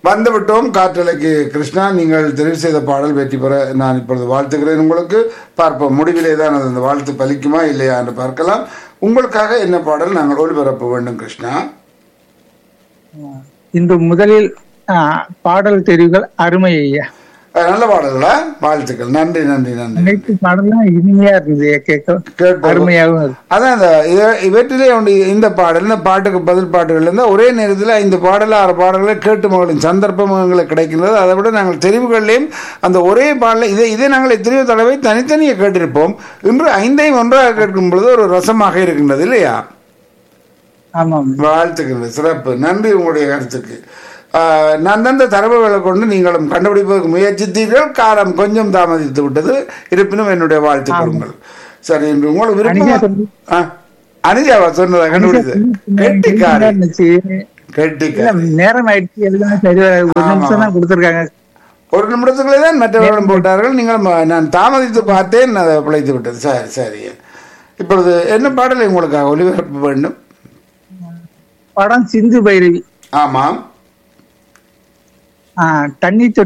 வந்துவிட்டோம் காற்றலைக்கு கிருஷ்ணா நீங்கள் தெரிவு செய்த பாடல் வெற்றி பெற நான் இப்பொழுது வாழ்த்துகிறேன் உங்களுக்கு பார்ப்போம் முடிவிலே தான் அது அந்த வாழ்த்து பலிக்குமா இல்லையா என்று பார்க்கலாம் உங்களுக்காக என்ன பாடல் நாங்கள் ஒளிபரப்ப வேண்டும் கிருஷ்ணா இன்று முதலில் ஆ, பாடல் தெரிவுகள் அருமை ஐயா அஹ், நல்ல பாடல்களா வாழ்த்துக்கள் நன்றி நன்றி நன்றி அனைத்து பாடலும் இனிமையா இருந்தது ஐயா, கேட்க கேட்போம். அருமையாகவும் இருக்கு அதான் இந்த இத- இவற்றிலே ஒன்று இந்த பாடல் இந்த பாட்டுக்கு பதில் பாட்டுகள் இருந்தால் ஒரே நேரத்தில் ஐந்து பாடல் ஆறு பாடல்களை கேட்டு மகளின் சந்தர்ப்பம் எங்களுக்கு கிடைக்கின்றது அதை விட நாங்கள் தெரிவுகள்லையும் அந்த ஒரே பாடலை இதை இதை நாங்கள் எத்தனையோ தடவை தனித்தனியே கேட்டிருப்போம் இன்று ஐந்தையும் ஒன்றாக கேட்கும் பொழுது ஒரு ரசமாக இருக்கின்றது இல்லையா ஆமாம் வாழ்த்துக்கள் சிறப்பு நன்றி உங்களுடைய கருத்துக்கு ஆஹ், நான் தந்த தரவுகளை கொண்டு நீங்களும் கண்டுபிடிப்பதற்கு முயற்சித்தீர்கள் காலம் கொஞ்சம் தாமதித்து விட்டது இருப்பினும் என்னுடைய வாழ்த்துக்கள் உங்கள் சரி இன்று உங்களுக்கு அனிதா விருப்பம் சொல்லி- ஆ, அனிதாவா சொன்னதா கண்டுபிடிச்சது கெட்டிக்காரி இருந்துச்சு. இல்ல, கெட்டிக்காரி நேரம் ஆயிடுச்சு எல்லாம் சரி வராது. ஒரு நிமிஷம் தான் கொடுத்துருக்காங்க ஒரு நிமிடத்துக்குள்ளே தான் மற்றவர்களும் போட்டார்கள் நீங்கள் ம- நான் தாமதித்து பார்த்தேன் அதை பிழைத்து விட்டது சரி சரி இப்பொழுது என்ன பாடலை உங்களுக்காக ஒளிபரப்ப வேண்டும் படம் சிந்து பைரவி ஆமாம் ஆ, தண்ணி தொட்டி